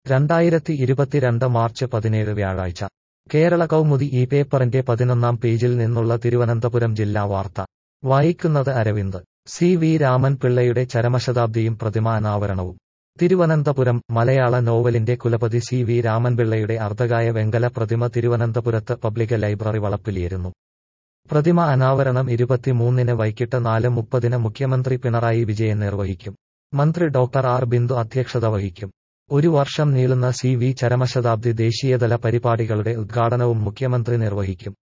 രണ്ടായിരത്തി ഇരുപത്തിരണ്ട് മാർച്ച് പതിനേഴ് വ്യാഴാഴ്ച കേരള കൗമുദി ഈ പേപ്പറിന്റെ പതിനൊന്നാം പേജിൽ നിന്നുള്ള തിരുവനന്തപുരം ജില്ലാ വാർത്ത വായിക്കുന്നത് അരവിന്ദ് സി വി രാമൻ പിള്ളയുടെ ചരമശതാബ്ദിയും പ്രതിമ അനാവരണവും തിരുവനന്തപുരം മലയാള നോവലിന്റെ കുലപതി സി വി രാമൻപിള്ളയുടെ അർദ്ധകായ വെങ്കല പ്രതിമ തിരുവനന്തപുരത്ത് പബ്ലിക് ലൈബ്രറി വളപ്പിലിരുന്നു പ്രതിമ അനാവരണം ഇരുപത്തിമൂന്നിന് വൈകിട്ട് നാല് മുപ്പതിന് മുഖ്യമന്ത്രി പിണറായി വിജയൻ നിർവഹിക്കും മന്ത്രി ഡോക്ടർ ആർ ബിന്ദു അധ്യക്ഷത വഹിക്കും ഒരു വർഷം നീളുന്ന സി വി ചരമശതാബ്ദി ദേശീയതല പരിപാടികളുടെ ഉദ്ഘാടനവും മുഖ്യമന്ത്രി നിർവഹിക്കും